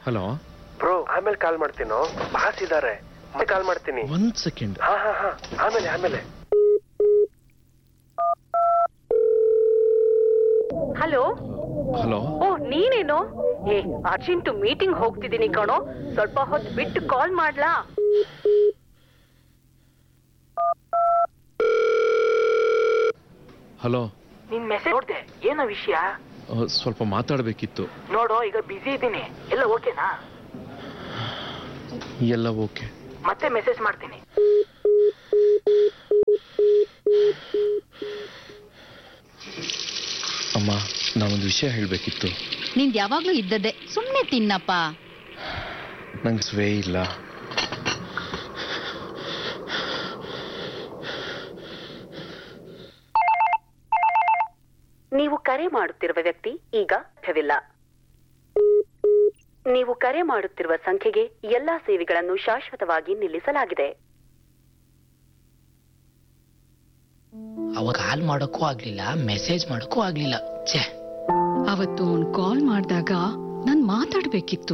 hello bro ಆಮೇಲೆ ಕಾಲ್ ಮಾಡ್ತೀನೋ boss ಇದಾರೆ ಮತ್ತೆ ಕಾಲ್ ಮಾಡ್ತೀನಿ ಒಂದ್ ಸೆಕೆಂಡ್ ಹಾ ಹಾ ಹಾ ಆಮೇಲೆ ಆಮೇಲೆ ಹಲೋ ಹಲೋ ಓ ನೀನೇನು ಏ ಅರ್ಜೆಂಟ್ ಮೀಟಿಂಗ್ ಹೋಗ್ತಿದ್ದೀನಿ ಕಣೋ ಸ್ವಲ್ಪ ಹೊತ್ತು ಬಿಟ್ಟು ಕಾಲ್ ಮಾಡ್ಲಾ ಹಲೋ ನಿನ್ ಮೆಸೇಜ್ ನೋಡ್ದೆ ಏನೋ ವಿಷಯ ಅಹ್, ಸ್ವಲ್ಪ ಮಾತಾಡಬೇಕಿತ್ತು ನೋಡು ಈಗ ಬಿಸಿ ಇದ್ದೀನಿ ಎಲ್ಲ ಓಕೆನಾ ಎಲ್ಲ ಓಕೆ ಮತ್ತೆ ಮೆಸೇಜ್ ಮಾಡ್ತೀನಿ ಅಮ್ಮ ನಾವೊಂದು ವಿಷಯ ಹೇಳಬೇಕಿತ್ತು ನಿಂದ್ ಯಾವಾಗ್ಲೂ ಇದ್ದದ್ದೇ ಸುಮ್ನೆ ತಿನ್ನಪ್ಪ ನಂಗೆ ಸ್ವೇ ಇಲ್ಲ ನೀವು ಕರೆ ಮಾಡುತ್ತಿರುವ ವ್ಯಕ್ತಿ ಈಗ ಲಭ್ಯವಿಲ್ಲ ನೀವು ಕರೆ ಮಾಡುತ್ತಿರುವ ಸಂಖ್ಯೆಗೆ ಎಲ್ಲಾ ಸೇವೆಗಳನ್ನು ಶಾಶ್ವತವಾಗಿ ನಿಲ್ಲಿಸಲಾಗಿದೆ ಅವಾಗ ಕಾಲ್ ಮಾಡೋಕ್ಕೂ ಆಗ್ಲಿಲ್ಲ ಮೆಸೇಜ್ ಮಾಡೋಕ್ಕೂ ಆಗ್ಲಿಲ್ಲ ಛೇ ಅವತ್ತು ಅವ್ನ್ ಕಾಲ್ ಮಾಡಿದಾಗ ನಾನ್ ಮಾತಾಡ್ಬೇಕಿತ್ತು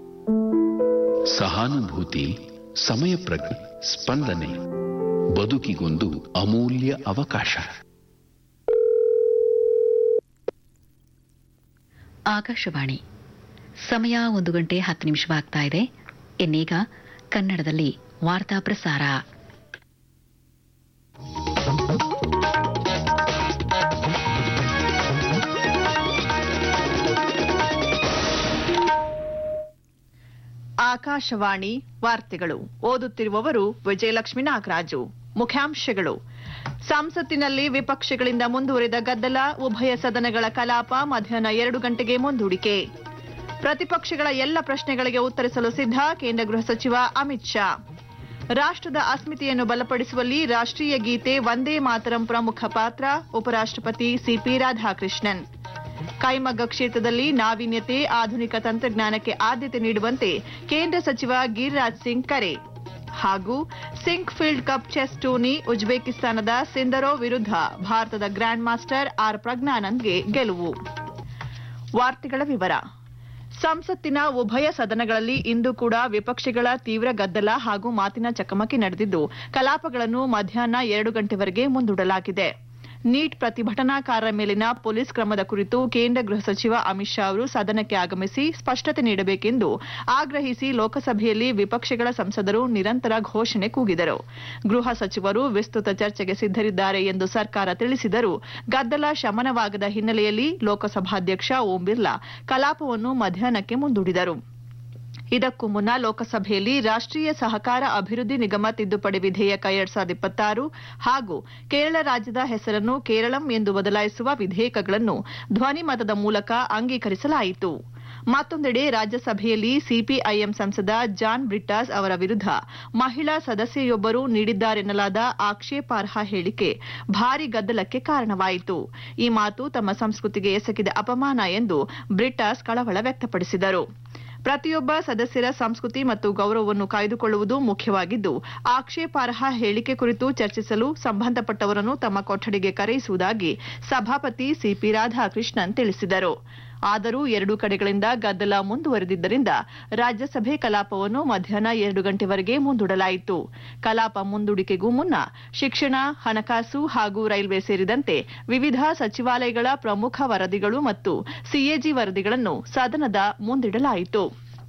ಸಹಾನುಭೂತಿ ಸಮಯ ಪ್ರಜ್ಞೆ ಸ್ಪಂದನೆ ಬದುಕಿಗೊಂದು ಅಮೂಲ್ಯ ಅವಕಾಶ ಆಕಾಶವಾಣಿ ಸಮಯ ಒಂದು ಗಂಟೆ ಹತ್ತು ನಿಮಿಷವಾಗ್ತಾ ಇದೆ ಇನ್ನೀಗ ಕನ್ನಡದಲ್ಲಿ ವಾರ್ತಾ ಪ್ರಸಾರ ಆಕಾಶವಾಣಿ ವಾರ್ತೆಗಳು ಓದುತ್ತಿರುವವರು ವಿಜಯಲಕ್ಷ್ಮಿ ನಾಗರಾಜು ಮುಖ್ಯಾಂಶಗಳು ಸಂಸತ್ತಿನಲ್ಲಿ ವಿಪಕ್ಷಗಳಿಂದ ಮುಂದುವರಿದ ಗದ್ದಲ ಉಭಯ ಸದನಗಳ ಕಲಾಪ ಮಧ್ಯಾಹ್ನ ಎರಡು ಗಂಟೆಗೆ ಮುಂದೂಡಿಕೆ ಪ್ರತಿಪಕ್ಷಗಳ ಎಲ್ಲ ಪ್ರಶ್ನೆಗಳಿಗೆ ಉತ್ತರಿಸಲು ಸಿದ್ಧ ಕೇಂದ್ರ ಗೃಹ ಸಚಿವ ಅಮಿತ್ ಶಾ ರಾಷ್ಟ್ರದ ಅಸ್ಮಿತೆಯನ್ನು ಬಲಪಡಿಸುವಲ್ಲಿ ರಾಷ್ಟ್ರೀಯ ಗೀತೆ ವಂದೇ ಮಾತರಂ ಪ್ರಮುಖ ಪಾತ್ರ ಉಪರಾಷ್ಟ್ರಪತಿ ಸಿಪಿ ರಾಧಾಕೃಷ್ಣನ್ ಕೈಮಗ್ಗ ಕ್ಷೇತ್ರದಲ್ಲಿ ನಾವೀನ್ಯತೆ ಆಧುನಿಕ ತಂತ್ರಜ್ಞಾನಕ್ಕೆ ಆದ್ಯತೆ ನೀಡುವಂತೆ ಕೇಂದ್ರ ಸಚಿವ ಗಿರಿರಾಜ್ ಸಿಂಗ್ ಕರೆ ಹಾಗೂ Sinquefield cup chess tourney ಉಜ್ಬೇಕಿಸ್ತಾನದ ಸಿಂದರೋ ವಿರುದ್ಧ ಭಾರತದ ಗ್ರ್ಯಾಂಡ್ ಮಾಸ್ಟರ್ ಆರ್ ಪ್ರಜ್ಞಾನಂದ್ಗೆ ಗೆಲುವು ವಾರ್ತೆಗಳ ವಿವರ ಸಂಸತ್ತಿನ ಉಭಯ ಸದನಗಳಲ್ಲಿ ಇಂದು ಕೂಡ ವಿಪಕ್ಷಗಳ ತೀವ್ರ ಗದ್ದಲ ಹಾಗೂ ಮಾತಿನ ಚಕಮಕಿ ನಡೆದಿದ್ದು ಕಲಾಪಗಳನ್ನು ಮಧ್ಯಾಹ್ನ ಎರಡು ಗಂಟೆವರೆಗೆ ಮುಂದೂಡಲಾಗಿದೆ ನೀಟ್ ಪ್ರತಿಭಟನಾಕಾರರ ಮೇಲಿನ ಪೊಲೀಸ್ ಕ್ರಮದ ಕುರಿತು ಕೇಂದ್ರ ಗೃಹ ಸಚಿವ ಅಮಿತ್ ಶಾ ಅವರು ಸದನಕ್ಕೆ ಆಗಮಿಸಿ ಸ್ಪಷ್ಟತೆ ನೀಡಬೇಕೆಂದು ಆಗ್ರಹಿಸಿ ಲೋಕಸಭೆಯಲ್ಲಿ ವಿಪಕ್ಷಗಳ ಸಂಸದರು ನಿರಂತರ ಘೋಷಣೆ ಕೂಗಿದರು ಗೃಹ ಸಚಿವರು ವಿಸ್ತೃತ ಚರ್ಚೆಗೆ ಸಿದ್ದರಿದ್ದಾರೆ ಎಂದು ಸರ್ಕಾರ ತಿಳಿಸಿದರೂ ಗದ್ದಲ ಶಮನವಾಗದ ಹಿನ್ನೆಲೆಯಲ್ಲಿ ಲೋಕಸಭಾಧ್ಯಕ್ಷ ಓಂ ಬಿರ್ಲಾ ಕಲಾಪವನ್ನು ಮಧ್ಯಾಹ್ನಕ್ಕೆ ಮುಂದೂಡಿದರು ಇದಕ್ಕೂ ಮುನ್ನ ಲೋಕಸಭೆಯಲ್ಲಿ ರಾಷ್ಟ್ರೀಯ ಸಹಕಾರ ಅಭಿವೃದ್ಧಿ ನಿಗಮ ತಿದ್ದುಪಡಿ ವಿಧೇಯಕ ಎರಡ್ ಸಾವಿರದ ಇಪ್ಪತ್ತಾರು ಹಾಗೂ ಕೇರಳ ರಾಜ್ಯದ ಹೆಸರನ್ನು ಕೇರಳಂ ಎಂದು ಬದಲಾಯಿಸುವ ವಿಧೇಯಕಗಳನ್ನು ಧ್ವನಿಮತದ ಮೂಲಕ ಅಂಗೀಕರಿಸಲಾಯಿತು ಮತ್ತೊಂದೆಡೆ ರಾಜ್ಯಸಭೆಯಲ್ಲಿ ಸಿಪಿಐಎಂ ಸಂಸದ ಜಾನ್ ಬ್ರಿಟ್ಟಾಸ್ ಅವರ ವಿರುದ್ಧ ಮಹಿಳಾ ಸದಸ್ಯೆಯೊಬ್ಬರು ನೀಡಿದ್ದಾರೆನ್ನಲಾದ ಆಕ್ಷೇಪಾರ್ಹ ಹೇಳಿಕೆ ಭಾರಿ ಗದ್ದಲಕ್ಕೆ ಕಾರಣವಾಯಿತು ಈ ಮಾತು ತಮ್ಮ ಸಂಸ್ಕೃತಿಗೆ ಎಸಗಿದ ಅಪಮಾನ ಎಂದು ಬ್ರಿಟ್ಟಾಸ್ ಕಳವಳ ವ್ಯಕ್ತಪಡಿಸಿದರು ಪ್ರತಿಯೊಬ್ಬ ಸದಸ್ಯರ ಸಂಸ್ಕೃತಿ ಮತ್ತು ಗೌರವವನ್ನು ಕಾಯ್ದುಕೊಳ್ಳುವುದು ಮುಖ್ಯವಾಗಿದ್ದು ಆಕ್ಷೇಪಾರ್ಹ ಹೇಳಿಕೆ ಕುರಿತು ಚರ್ಚಿಸಲು ಸಂಬಂಧಪಟ್ಟವರನ್ನು ತಮ್ಮ ಕೊಠಡಿಗೆ ಕರೆಯಿಸುವುದಾಗಿ ಸಭಾಪತಿ ಸಿಪಿ ರಾಧಾಕೃಷ್ಣನ್ ತಿಳಿಸಿದರು ಆದರೂ ಎರಡೂ ಕಡೆಗಳಿಂದ ಗದ್ದಲ ಮುಂದುವರೆದಿದ್ದರಿಂದ ರಾಜ್ಯಸಭೆ ಕಲಾಪವನ್ನು ಮಧ್ಯಾಹ್ನ ಎರಡು ಗಂಟೆವರೆಗೆ ಮುಂದೂಡಲಾಯಿತು ಕಲಾಪ ಮುಂದೂಡಿಕೆಗೂ ಮುನ್ನ ಶಿಕ್ಷಣ ಹಣಕಾಸು ಹಾಗೂ ರೈಲ್ವೆ ಸೇರಿದಂತೆ ವಿವಿಧ ಸಚಿವಾಲಯಗಳ ಪ್ರಮುಖ ವರದಿಗಳು ಮತ್ತು ಸಿಎಜಿ ವರದಿಗಳನ್ನು ಸದನದ ಮುಂದಿಡಲಾಯಿತು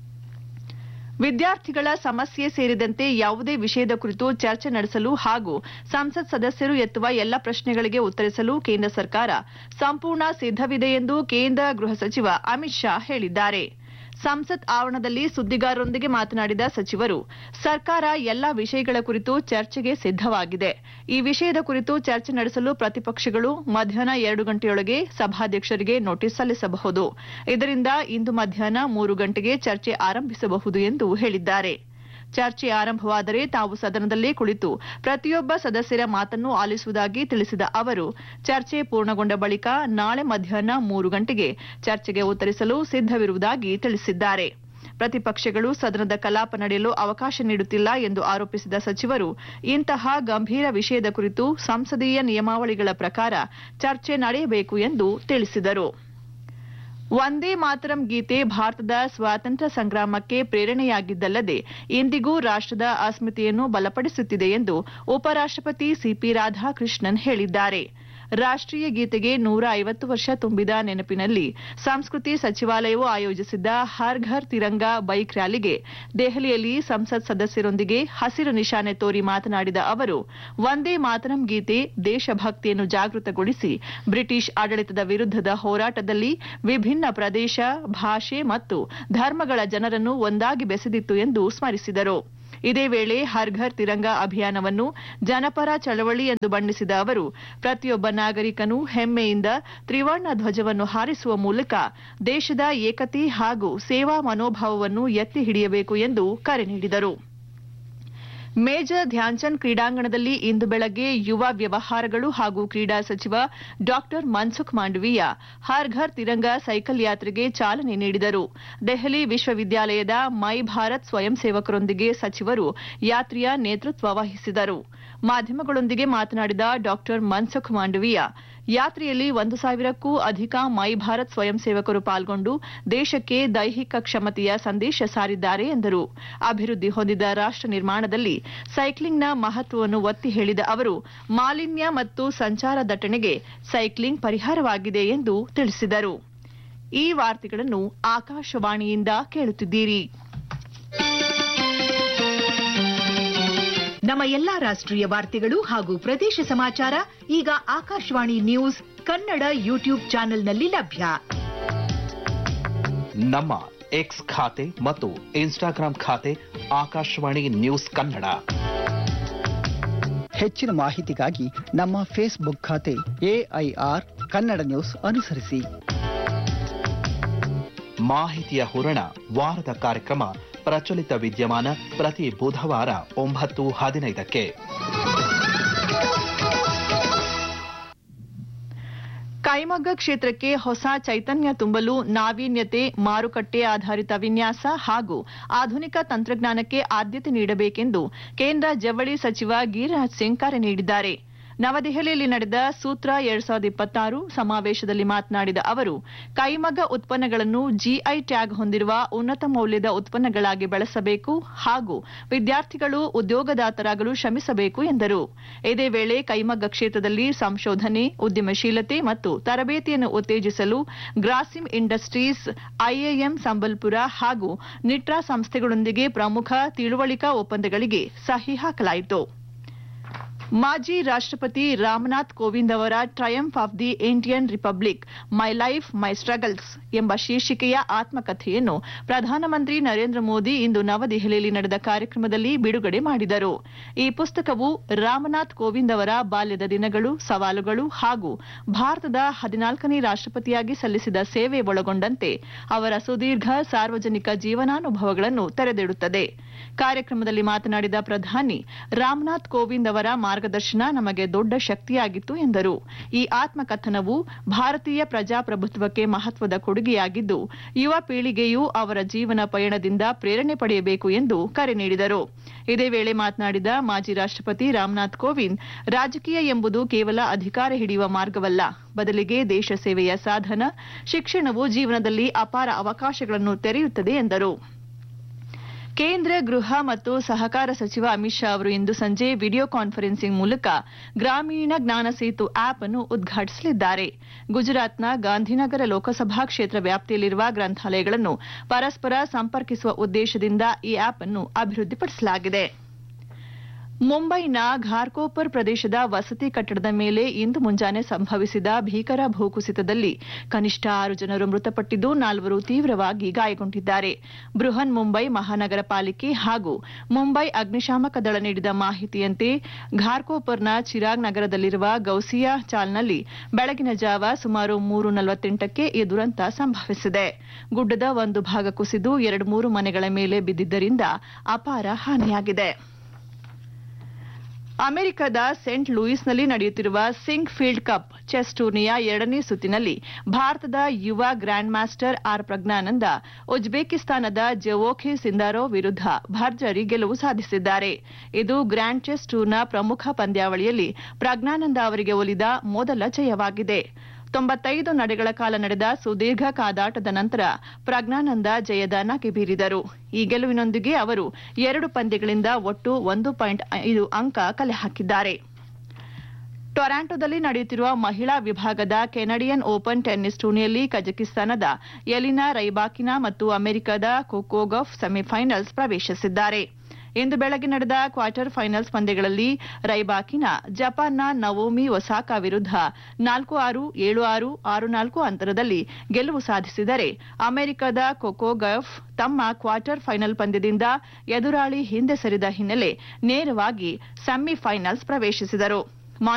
ವಿದ್ಯಾರ್ಥಿಗಳ ಸಮಸ್ಯೆ ಸೇರಿದಂತೆ ಯಾವುದೇ ವಿಷಯದ ಕುರಿತು ಚರ್ಚೆ ನಡೆಸಲು ಹಾಗೂ ಸಂಸತ್ ಸದಸ್ಯರು ಎತ್ತುವ ಎಲ್ಲ ಪ್ರಶ್ನೆಗಳಿಗೆ ಉತ್ತರಿಸಲು ಕೇಂದ್ರ ಸರ್ಕಾರ ಸಂಪೂರ್ಣ ಸಿದ್ದವಿದೆ ಎಂದು ಕೇಂದ್ರ ಗೃಹ ಸಚಿವ ಅಮಿತ್ ಶಾ ಹೇಳಿದ್ದಾರೆ ಸಂಸತ್ ಆವರಣದಲ್ಲಿ ಸುದ್ದಿಗಾರರೊಂದಿಗೆ ಮಾತನಾಡಿದ ಸಚಿವರು ಸರ್ಕಾರ ಎಲ್ಲಾ ವಿಷಯಗಳ ಕುರಿತು ಚರ್ಚೆಗೆ ಸಿದ್ದವಾಗಿದೆ ಈ ವಿಷಯದ ಕುರಿತು ಚರ್ಚೆ ನಡೆಸಲು ಪ್ರತಿಪಕ್ಷಗಳು ಮಧ್ಯಾಹ್ನ ಎರಡು ಗಂಟೆಯೊಳಗೆ ಸಭಾಧ್ಯಕ್ಷರಿಗೆ ನೋಟಿಸ್ ಸಲ್ಲಿಸಬಹುದು ಇದರಿಂದ ಇಂದು ಮಧ್ಯಾಹ್ನ ಮೂರು ಗಂಟೆಗೆ ಚರ್ಚೆ ಆರಂಭಿಸಬಹುದು ಎಂದು ಹೇಳಿದ್ದಾರೆ ಚರ್ಚೆ ಆರಂಭವಾದರೆ ತಾವು ಸದನದಲ್ಲೇ ಕುಳಿತು ಪ್ರತಿಯೊಬ್ಬ ಸದಸ್ಯರ ಮಾತನ್ನು ಆಲಿಸುವುದಾಗಿ ತಿಳಿಸಿದ ಅವರು ಚರ್ಚೆ ಪೂರ್ಣಗೊಂಡ ಬಳಿಕ ನಾಳೆ ಮಧ್ಯಾಹ್ನ ಮೂರು ಗಂಟೆಗೆ ಚರ್ಚೆಗೆ ಉತ್ತರಿಸಲು ಸಿದ್ದವಿರುವುದಾಗಿ ತಿಳಿಸಿದ್ದಾರೆ ಪ್ರತಿಪಕ್ಷಗಳು ಸದನದ ಕಲಾಪ ನಡೆಯಲು ಅವಕಾಶ ನೀಡುತ್ತಿಲ್ಲ ಎಂದು ಆರೋಪಿಸಿದ ಸಚಿವರು ಇಂತಹ ಗಂಭೀರ ವಿಷಯದ ಕುರಿತು ಸಂಸದೀಯ ನಿಯಮಾವಳಿಗಳ ಪ್ರಕಾರ ಚರ್ಚೆ ನಡೆಯಬೇಕು ಎಂದು ತಿಳಿಸಿದರು ವಂದೇ ಮಾತರಂ ಗೀತೆ ಭಾರತದ ಸ್ವಾತಂತ್ರ್ಯ ಸಂಗ್ರಾಮಕ್ಕೆ ಪ್ರೇರಣೆಯಾಗಿದ್ದಲ್ಲದೆ ಇಂದಿಗೂ ರಾಷ್ಟ್ರದ ಅಸ್ಮಿತೆಯನ್ನು ಬಲಪಡಿಸುತ್ತಿದೆ ಎಂದು ಉಪರಾಷ್ಟ್ರಪತಿ ಸಿಪಿ ರಾಧಾಕೃಷ್ಣನ್ ಹೇಳಿದ್ದಾರೆ ರಾಷ್ಟ್ರೀಯ ಗೀತೆಗೆ ನೂರ ಐವತ್ತು ವರ್ಷ ತುಂಬಿದ ನೆನಪಿನಲ್ಲಿ ಸಂಸ್ಕೃತಿ ಸಚಿವಾಲಯವು ಆಯೋಜಿಸಿದ್ದ ಹರ್ ಘರ್ ತಿರಂಗ ಬೈಕ್ ರ್ಯಾಲಿಗೆ ದೆಹಲಿಯಲ್ಲಿ ಸಂಸತ್ ಸದಸ್ಯರೊಂದಿಗೆ ಹಸಿರು ನಿಶಾನೆ ತೋರಿ ಮಾತನಾಡಿದ ಅವರು ವಂದೇ ಮಾತರಂ ಗೀತೆ ದೇಶಭಕ್ತಿಯನ್ನು ಜಾಗೃತಗೊಳಿಸಿ ಬ್ರಿಟಿಷ್ ಆಡಳಿತದ ವಿರುದ್ಧದ ಹೋರಾಟದಲ್ಲಿ ವಿಭಿನ್ನ ಪ್ರದೇಶ ಭಾಷೆ ಮತ್ತು ಧರ್ಮಗಳ ಜನರನ್ನು ಒಂದಾಗಿ ಬೆಸೆದಿತ್ತು ಎಂದು ಸ್ಮರಿಸಿದರು ಇದೇ ವೇಳೆ ಹರ್ ಘರ್ ತಿರಂಗ ಅಭಿಯಾನವನ್ನು ಜನಪರ ಚಳವಳಿ ಎಂದು ಬಣ್ಣಿಸಿದ ಅವರು ಪ್ರತಿಯೊಬ್ಬ ನಾಗರಿಕನು ಹೆಮ್ಮೆಯಿಂದ ತ್ರಿವರ್ಣ ಧ್ವಜವನ್ನು ಹಾರಿಸುವ ಮೂಲಕ ದೇಶದ ಏಕತೆ ಹಾಗೂ ಸೇವಾ ಮನೋಭಾವವನ್ನು ಎತ್ತಿ ಹಿಡಿಯಬೇಕು ಎಂದು ಕರೆ ನೀಡಿದರು ಮೇಜರ್ ಧ್ಯಾನ್ಚಂದ್ ಕ್ರೀಡಾಂಗಣದಲ್ಲಿ ಇಂದು ಬೆಳಗ್ಗೆ ಯುವ ವ್ಯವಹಾರಗಳು ಹಾಗೂ ಕ್ರೀಡಾ ಸಚಿವ ಡಾಕ್ಟರ್ ಮನ್ಸುಖ್ ಮಾಂಡವೀಯ ಹರ್ ಘರ್ ತಿರಂಗ ಸೈಕಲ್ ಯಾತ್ರೆಗೆ ಚಾಲನೆ ನೀಡಿದರು ದೆಹಲಿ ವಿಶ್ವವಿದ್ಯಾಲಯದ ಮೈ ಭಾರತ್ ಸ್ವಯಂ ಸೇವಕರೊಂದಿಗೆ ಸಚಿವರು ಯಾತ್ರೆಯ ನೇತೃತ್ವ ವಹಿಸಿದರು ಮಾಧ್ಯಮಗಳೊಂದಿಗೆ ಮಾತನಾಡಿದ ಡಾಕ್ಟರ್ ಮನ್ಸುಖ್ ಮಾಂಡವೀಯ ಯಾತ್ರೆಯಲ್ಲಿ ಒಂದು ಸಾವಿರಕ್ಕೂ ಅಧಿಕ ಮೈ ಭಾರತ್ ಸ್ವಯಂ ಸೇವಕರು ಪಾಲ್ಗೊಂಡು ದೇಶಕ್ಕೆ ದೈಹಿಕ ಕ್ಷಮತೆಯ ಸಂದೇಶ ಸಾರಿದ್ದಾರೆ ಎಂದರು ಅಭಿವೃದ್ಧಿ ಹೊಂದಿದ ರಾಷ್ಟ್ರ ನಿರ್ಮಾಣದಲ್ಲಿ ಸೈಕ್ಲಿಂಗ್ನ ಮಹತ್ವವನ್ನು ಒತ್ತಿ ಹೇಳಿದ ಅವರು ಮಾಲಿನ್ಯ ಮತ್ತು ಸಂಚಾರ ದಟ್ಟಣೆಗೆ ಸೈಕ್ಲಿಂಗ್ ಪರಿಹಾರವಾಗಿದೆ ಎಂದು ತಿಳಿಸಿದರು ಈ ವಾರ್ತೆಗಳನ್ನು ಆಕಾಶವಾಣಿಯಿಂದ ಕೇಳುತ್ತಿದ್ದೀರಿ ನಮ್ಮ ಎಲ್ಲಾ ರಾಷ್ಟ್ರೀಯ ವಾರ್ತೆಗಳು ಹಾಗೂ ಪ್ರದೇಶ ಸಮಾಚಾರ ಈಗ ಆಕಾಶವಾಣಿ ನ್ಯೂಸ್ ಕನ್ನಡ ಯೂಟ್ಯೂಬ್ ಚಾನೆಲ್ನಲ್ಲಿ ಲಭ್ಯ ನಮ್ಮ ಎಕ್ಸ್ ಖಾತೆ ಮತ್ತು ಇನ್ಸ್ಟಾಗ್ರಾಂ ಖಾತೆ ಆಕಾಶವಾಣಿ ನ್ಯೂಸ್ ಕನ್ನಡ ಹೆಚ್ಚಿನ ಮಾಹಿತಿಗಾಗಿ ನಮ್ಮ ಫೇಸ್ಬುಕ್ ಖಾತೆ ಎಐಆರ್ ಕನ್ನಡ ನ್ಯೂಸ್ ಅನುಸರಿಸಿ ಮಾಹಿತಿಯ ಹೂರಣ ವಾರದ ಕಾರ್ಯಕ್ರಮ ಪ್ರಚಲಿತ ವಿದ್ಯಮಾನ ಪ್ರತಿ ಬುಧವಾರ ಒಂಬತ್ತು ಹದಿನೈದಕ್ಕೆ ಕೈಮಗ್ಗ ಕ್ಷೇತ್ರಕ್ಕೆ ಹೊಸ ಚೈತನ್ಯ ತುಂಬಲು ನಾವೀನ್ಯತೆ ಮಾರುಕಟ್ಟೆ ಆಧಾರಿತ ವಿನ್ಯಾಸ ಹಾಗೂ ಆಧುನಿಕ ತಂತ್ರಜ್ಞಾನಕ್ಕೆ ಆದ್ಯತೆ ನೀಡಬೇಕೆಂದು ಕೇಂದ್ರ ಜವಳಿ ಸಚಿವ ಗಿರಿರಾಜ್ ಸಿಂಗ್ ಕರೆ ನೀಡಿದ್ದಾರೆ ನವದೆಹಲಿಯಲ್ಲಿ ನಡೆದ ಸೂತ್ರ ಎರಡ್ ಸಾವಿರದ ಇಪ್ಪತ್ತಾರು ಸಮಾವೇಶದಲ್ಲಿ ಮಾತನಾಡಿದ ಅವರು ಕೈಮಗ್ಗ ಉತ್ಪನ್ನಗಳನ್ನು ಜಿಐ ಟ್ಯಾಗ್ ಹೊಂದಿರುವ ಉನ್ನತ ಮೌಲ್ಯದ ಉತ್ಪನ್ನಗಳಾಗಿ ಬೆಳೆಸಬೇಕು ಹಾಗೂ ವಿದ್ಯಾರ್ಥಿಗಳು ಉದ್ಯೋಗದಾತರಾಗಲು ಶ್ರಮಿಸಬೇಕು ಎಂದರು ಇದೇ ವೇಳೆ ಕೈಮಗ್ಗ ಕ್ಷೇತ್ರದಲ್ಲಿ ಸಂಶೋಧನೆ ಉದ್ಯಮಶೀಲತೆ ಮತ್ತು ತರಬೇತಿಯನ್ನು ಉತ್ತೇಜಿಸಲು ಗ್ರಾಸಿಮ್ ಇಂಡಸ್ಟ್ರೀಸ್ ಐಎಎಂ ಸಂಬಲ್ಪುರ ಹಾಗೂ ನಿಟ್ರಾ ಸಂಸ್ಥೆಗಳೊಂದಿಗೆ ಪ್ರಮುಖ ತಿಳುವಳಿಕಾ ಒಪ್ಪಂದಗಳಿಗೆ ಸಹಿ ಹಾಕಲಾಯಿತು ಮಾಜಿ ರಾಷ್ಟ್ರಪತಿ ರಾಮನಾಥ್ ಕೋವಿಂದ್ ಅವರ triumph of the Indian republic my life my struggles ಎಂಬ ಶೀರ್ಷಿಕೆಯ ಆತ್ಮಕಥೆಯನ್ನು ಪ್ರಧಾನಮಂತ್ರಿ ನರೇಂದ್ರ ಮೋದಿ ಇಂದು ನವದೆಹಲಿಯಲ್ಲಿ ನಡೆದ ಕಾರ್ಯಕ್ರಮದಲ್ಲಿ ಬಿಡುಗಡೆ ಮಾಡಿದರು ಈ ಪುಸ್ತಕವು ರಾಮನಾಥ್ ಕೋವಿಂದ್ ಅವರ ಬಾಲ್ಯದ ದಿನಗಳು ಸವಾಲುಗಳು ಹಾಗೂ ಭಾರತದ ಹದಿನಾಲ್ಕನೇ ರಾಷ್ಟ್ರಪತಿಯಾಗಿ ಸಲ್ಲಿಸಿದ ಸೇವೆ ಒಳಗೊಂಡಂತೆ ಅವರ ಸುದೀರ್ಘ ಸಾರ್ವಜನಿಕ ಜೀವನಾನುಭವಗಳನ್ನು ತೆರೆದಿಡುತ್ತದೆ ಕಾರ್ಯಕ್ರಮದಲ್ಲಿ ಮಾತನಾಡಿದ ಪ್ರಧಾನಿ ರಾಮನಾಥ್ ಕೋವಿಂದ್ ಅವರ ಮಾರ್ಗದರ್ಶನ ನಮಗೆ ದೊಡ್ಡ ಶಕ್ತಿಯಾಗಿತ್ತು ಎಂದರು ಈ ಆತ್ಮಕಥನವು ಭಾರತೀಯ ಪ್ರಜಾಪ್ರಭುತ್ವಕ್ಕೆ ಮಹತ್ವದ ಕೊಡುಗೆಯಾಗಿದ್ದು ಯುವ ಪೀಳಿಗೆಯು ಅವರ ಜೀವನ ಪಯಣದಿಂದ ಪ್ರೇರಣೆ ಪಡೆಯಬೇಕು ಎಂದು ಕರೆ ನೀಡಿದರು ಇದೇ ವೇಳೆ ಮಾತನಾಡಿದ ಮಾಜಿ ರಾಷ್ಟ್ರಪತಿ ರಾಮನಾಥ್ ಕೋವಿಂದ್ ರಾಜಕೀಯ ಎಂಬುದು ಕೇವಲ ಅಧಿಕಾರ ಹಿಡಿಯುವ ಮಾರ್ಗವಲ್ಲ ಬದಲಿಗೆ ದೇಶ ಸೇವೆಯ ಸಾಧನ ಶಿಕ್ಷಣವು ಜೀವನದಲ್ಲಿ ಅಪಾರ ಅವಕಾಶಗಳನ್ನು ತೆರೆಯುತ್ತದೆ ಎಂದರು ಕೇಂದ್ರ ಗೃಹ ಮತ್ತು ಸಹಕಾರ ಸಚಿವ ಅಮಿತ್ ಶಾ ಅವರು ಇಂದು ಸಂಜೆ ವಿಡಿಯೋ ಕಾನ್ಫರೆನ್ಸಿಂಗ್ ಮೂಲಕ ಗ್ರಾಮೀಣ ಜ್ಞಾನ ಸೇತು ಆಪ್ ಅನ್ನು ಉದ್ಘಾಟಿಸಲಿದ್ದಾರೆ ಗುಜರಾತ್ನ ಗಾಂಧಿನಗರ ಲೋಕಸಭಾ ಕ್ಷೇತ್ರ ವ್ಯಾಪ್ತಿಯಲ್ಲಿರುವ ಗ್ರಂಥಾಲಯಗಳನ್ನು ಪರಸ್ಪರ ಸಂಪರ್ಕಿಸುವ ಉದ್ದೇಶದಿಂದ ಈ ಆಪ್ ಅನ್ನು ಅಭಿವೃದ್ಧಿಪಡಿಸಲಾಗಿದೆ ಮುಂಬೈನ ಘಾರ್ಕೋಪರ್ ಪ್ರದೇಶದ ವಸತಿ ಕಟ್ಟಡದ ಮೇಲೆ ಇಂದು ಮುಂಜಾನೆ ಸಂಭವಿಸಿದ ಭೀಕರ ಭೂಕುಸಿತದಲ್ಲಿ ಕನಿಷ್ಠ ಆರು ಜನರು ಮೃತಪಟ್ಟಿದ್ದು ನಾಲ್ವರು ತೀವ್ರವಾಗಿ ಗಾಯಗೊಂಡಿದ್ದಾರೆ ಬೃಹನ್ ಮುಂಬೈ ಮಹಾನಗರ ಪಾಲಿಕೆ ಹಾಗೂ ಮುಂಬೈ ಅಗ್ನಿಶಾಮಕ ದಳ ನೀಡಿದ ಮಾಹಿತಿಯಂತೆ ಘಾರ್ಕೋಪರ್ನ ಚಿರಾಗ್ ನಗರದಲ್ಲಿರುವ ಗೌಸಿಯಾ ಚಾಲ್ನಲ್ಲಿ ಬೆಳಗಿನ ಜಾವ ಸುಮಾರು ಮೂರು ನಲವತ್ತೆಂಟಕ್ಕೆ ಈ ದುರಂತ ಸಂಭವಿಸಿದೆ ಗುಡ್ಡದ ಒಂದು ಭಾಗ ಕುಸಿದು ಎರಡು ಮೂರು ಮನೆಗಳ ಮೇಲೆ ಬಿದ್ದಿದ್ದರಿಂದ ಅಪಾರ ಹಾನಿಯಾಗಿದೆ ಅಮೆರಿಕದ ಸೆಂಟ್ ಲೂಯಿಸ್ನಲ್ಲಿ ನಡೆಯುತ್ತಿರುವ ಸಿಂಗ್ ಫೀಲ್ಡ್ ಕಪ್ ಚೆಸ್ ಟೂರ್ನಿಯ ಎರಡನೇ ಸುತ್ತಿನಲ್ಲಿ ಭಾರತದ ಯುವ ಗ್ರ್ಯಾಂಡ್ ಮಾಸ್ಟರ್ ಆರ್ ಪ್ರಜ್ಞಾನಂದ ಉಜ್ಬೇಕಿಸ್ತಾನದ ಜವೋಖೆ ಸಿಂದಾರೋ ವಿರುದ್ಧ ಭರ್ಜರಿ ಗೆಲುವು ಸಾಧಿಸಿದ್ದಾರೆ ಇದು ಗ್ರ್ಯಾಂಡ್ ಚೆಸ್ ಟೂರ್ನ ಪ್ರಮುಖ ಪಂದ್ಯಾವಳಿಯಲ್ಲಿ ಪ್ರಜ್ಞಾನಂದ ಅವರಿಗೆ ಒಲಿದ ಮೊದಲ ಜಯವಾಗಿದೆ ತೊಂಬತ್ತೈದು ನಡೆಗಳ ಕಾಲ ನಡೆದ ಸುದೀರ್ಘ ಕಾದಾಟದ ನಂತರ ಪ್ರಜ್ಞಾನಂದ ಜಯದ ನಗೆ ಬೀರಿದರು ಈ ಗೆಲುವಿನೊಂದಿಗೆ ಅವರು ಎರಡು ಪಂದ್ಯಗಳಿಂದ ಒಟ್ಟು ಒಂದು ಪಾಯಿಂಟ್ ಐದು ಅಂಕ ಕಲೆ ಹಾಕಿದ್ದಾರೆ ಟೊರಾಂಟೊದಲ್ಲಿ ನಡೆಯುತ್ತಿರುವ ಮಹಿಳಾ ವಿಭಾಗದ ಕೆನಡಿಯನ್ ಓಪನ್ ಟೆನ್ನಿಸ್ ಟೂರ್ನಿಯಲ್ಲಿ ಕಜಕಿಸ್ತಾನದ ಎಲಿನಾ ರೈಬಾಕಿನಾ ಮತ್ತು ಅಮೆರಿಕದ ಕೊಕೋಗಫ್ ಸೆಮಿಫೈನಲ್ಸ್ ಪ್ರವೇಶಿಸಿದ್ದಾರೆ ಇಂದು ಬೆಳಗ್ಗೆ ನಡೆದ ಕ್ವಾರ್ಟರ್ ಫೈನಲ್ಸ್ ಪಂದ್ಯಗಳಲ್ಲಿ ರೈಬಾಕಿನ ಜಪಾನ್ನ ನವೋಮಿ ಒಸಾಕಾ ವಿರುದ್ಧ ನಾಲ್ಕು ಆರು ಏಳು ಆರು ಆರು ನಾಲ್ಕು ಅಂತರದಲ್ಲಿ ಗೆಲುವು ಸಾಧಿಸಿದರೆ ಅಮೆರಿಕದ ಕೊಕೋಗಫ್ ತಮ್ಮ ಕ್ವಾರ್ಟರ್ ಫೈನಲ್ ಪಂದ್ಯದಿಂದ ಎದುರಾಳಿ ಹಿಂದೆ ಸರಿದ ಹಿನ್ನೆಲೆ ನೇರವಾಗಿ ಸೆಮಿಫೈನಲ್ಸ್ ಪ್ರವೇಶಿಸಿದರು